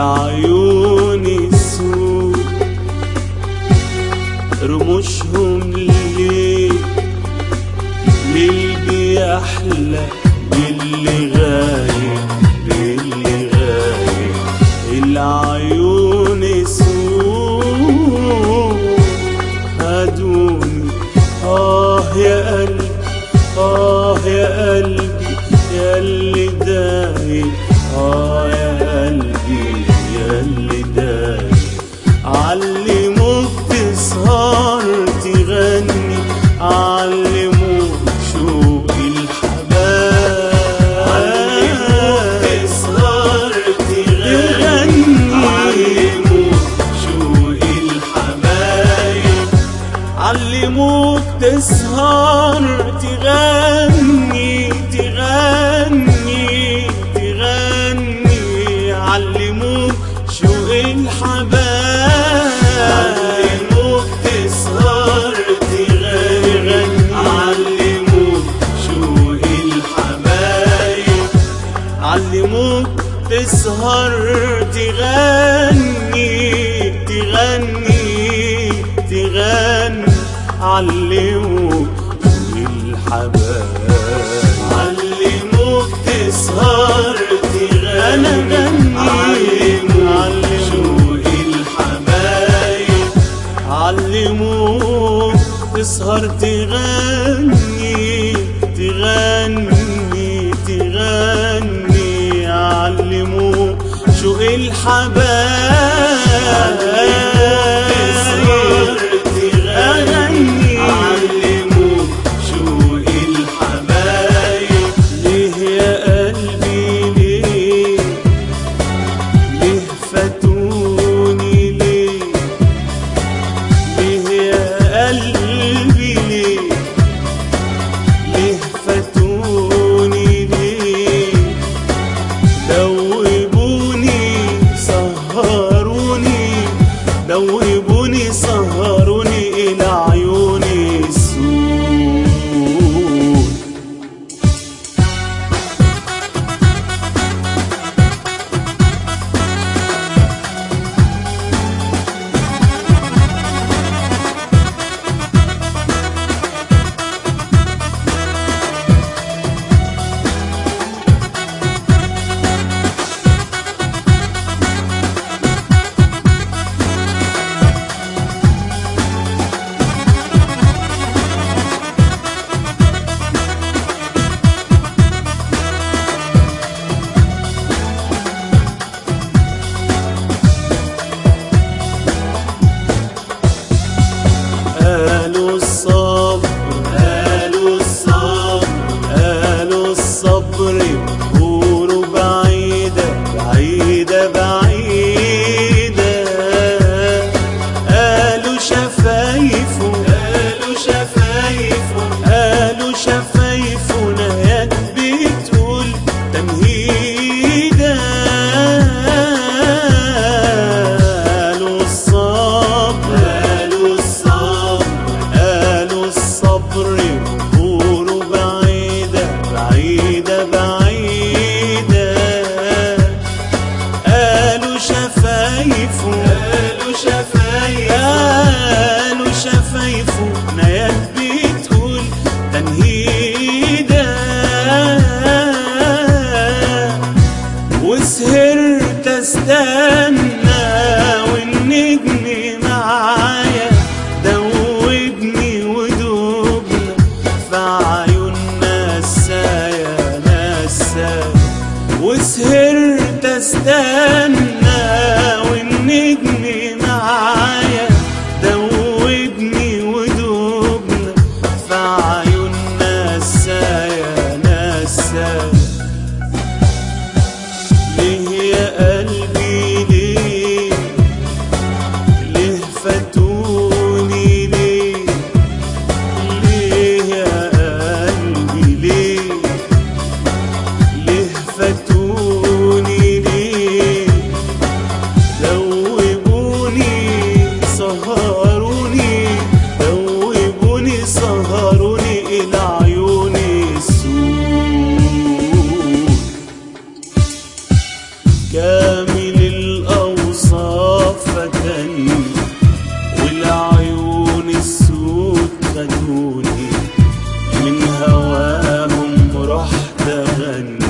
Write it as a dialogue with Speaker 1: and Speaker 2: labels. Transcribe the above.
Speaker 1: العيون السود رموشهم ليه ليه بيحلى باللي غايب باللي غايب العيون السود هدوني آه يا قلبي آه يا قلبي يا اللي دايب آه يا قلبي يا اللي دايب علموك تسهر تغني علموك شوق الحباب علموك تسهر تغني علموك شوق الحبايب علموك تسهر تغني تغني تغني علموك شوق الحبايب علموك تسهر تغني علموك شوق الحبايب علموك تسهر تغني تغني تغني علموك الحبايب علموك تسهر تغني علموك شوق الحبايب علموك تسهر تغني تغني تغني علموك شوق الحبايب علموك شوق الحبايب ليه يا قلبي ليه ليه فاتوني ليه ليه يا قلبي ليه ليه فاتوني ليه دوبوني سهروني دوبوني سهروني إلى عيوني السود قالوا الصبر قالوا الصبر قالوا الصبر قولوا بعيدة بعيدة بعيدة قالوا شفايفه قالوا شفايفه قالوا شفايفه نهايات بتقول تمهيدة قالوا الصبر قالوا الصبر قالوا الصبر قولوا بعيدة بعيدة بعيدة قالوا شفايفه قالوا شفايفه قالوا شفايفه نيات بتقول تنهيدة وسهرت استنى والنجم معايا دوبني ودوبنا في عيوننا السايا نسايا وسهرت استنى والنجم معايا دوبني ودوبنا في عيوننا السايا نسايا ليه يا قلبي من هواهم رحت أغني